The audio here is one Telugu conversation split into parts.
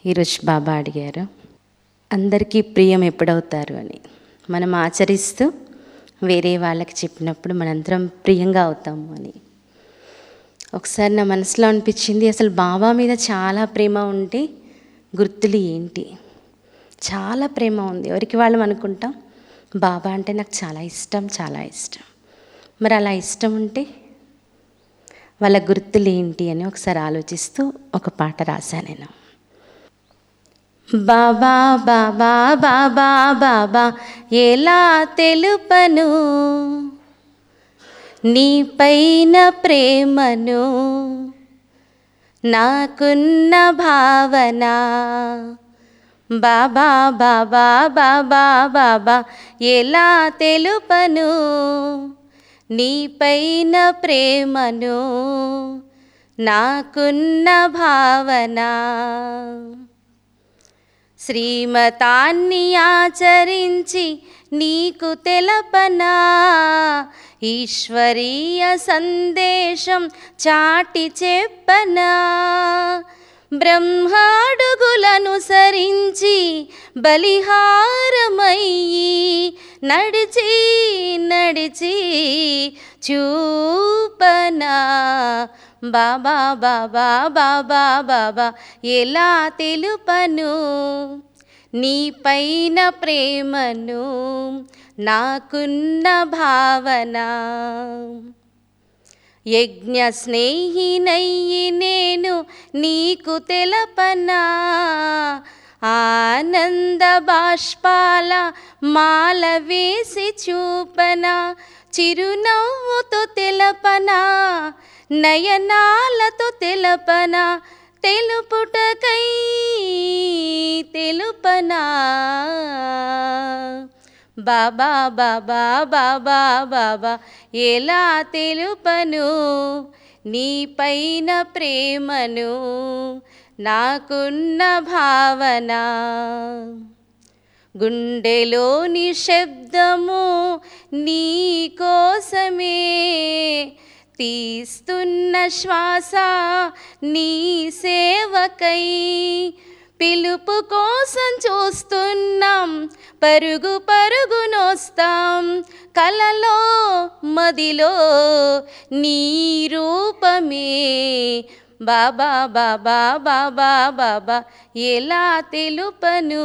ఈరోజు బాబా అడిగారు అందరికీ ప్రియం ఎప్పుడవుతారు అని మనం ఆచరిస్తూ వేరే వాళ్ళకి చెప్పినప్పుడు మనందరం ప్రియంగా అవుతాము అని ఒకసారి నా మనసులో అనిపించింది అసలు బాబా మీద చాలా ప్రేమ ఉంటే గుర్తులు ఏంటి చాలా ప్రేమ ఉంది ఎవరికి వాళ్ళం అనుకుంటాం బాబా అంటే నాకు చాలా ఇష్టం చాలా ఇష్టం మరి అలా ఇష్టం ఉంటే వాళ్ళ గుర్తులు ఏంటి అని ఒకసారి ఆలోచిస్తూ ఒక పాట రాశాను నేను బాబా బాబా బాబా బాబా ఎలా తెలుపను నీపైన ప్రేమను నాకున్న భావన బాబా బాబా బాబా బాబా ఎలా తెలుపను నీపైన ప్రేమను నాకున్న భావన శ్రీమతాన్ని ఆచరించి నీకు తెలపనా ఈశ్వరీయ సందేశం చాటి చెప్పనా బ్రహ్మాడుగులను సరించి బలిహారమయ్యి నడిచి నడిచి చూపనా బాబా బాబా బాబా బాబా ఎలా తెలుపను నీపైన ప్రేమను నాకున్న భావన యజ్ఞ స్నేహినయ్యి నేను నీకు తెలపనా ఆనంద బాష్పాల మాల వేసి చూపనా చిరునవ్వుతో తెలపనా నయనాలతో తెలపనా తెలుపుటకై తెలుపనా బాబా బాబా బాబా బాబా ఎలా తెలుపను నీపైన ప్రేమను నాకున్న భావన గుండెలోని శబ్దము నీ కోసమే తీస్తున్న శ్వాస నీ సేవకై పిలుపు కోసం చూస్తున్నాం పరుగు పరుగునొస్తాం కలలో మదిలో నీ రూపమే బాబా బాబా బాబా బాబా ఎలా తెలుపను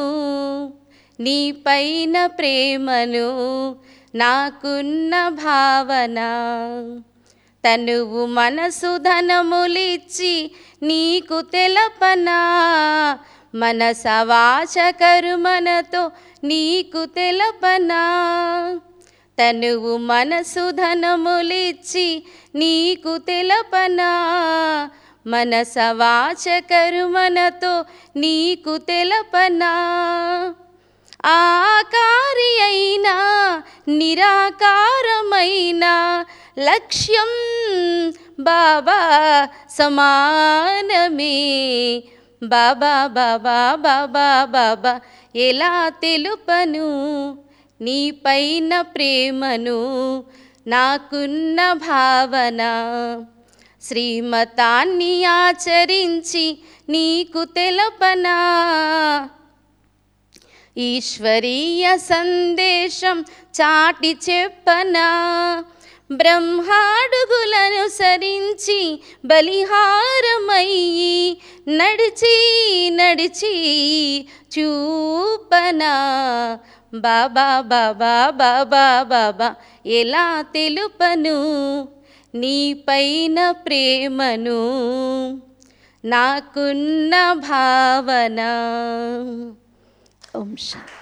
నీపైన ప్రేమను నాకున్న భావన తనువు మనసు ధనములిచ్చి నీకు తెలపనా మనస వాచ కరుమనతో నీకు తెలపనా తనువు మనసు ధనములిచ్చి నీకు తెలపనా మనస వాచ కరుమనతో నీకు తెలపనా ఆకారి అయినా నిరాకారమైన లక్ష్యం బాబా సమానమే బాబా బాబా బాబా బాబా ఎలా తెలుపను నీపైన ప్రేమను నాకున్న భావన శ్రీమతాన్ని ఆచరించి నీకు తెలపనా ఈశ్వరీయ సందేశం చాటి చెప్పనా బ్రహ్మాడుగులను సరించి బలిహారమయ్యి నడిచి నడిచి చూపనా బాబా బాబా బాబా బాబా ఎలా తెలుపను నీపైన ప్రేమను నాకున్న భావన ఓం శాంతి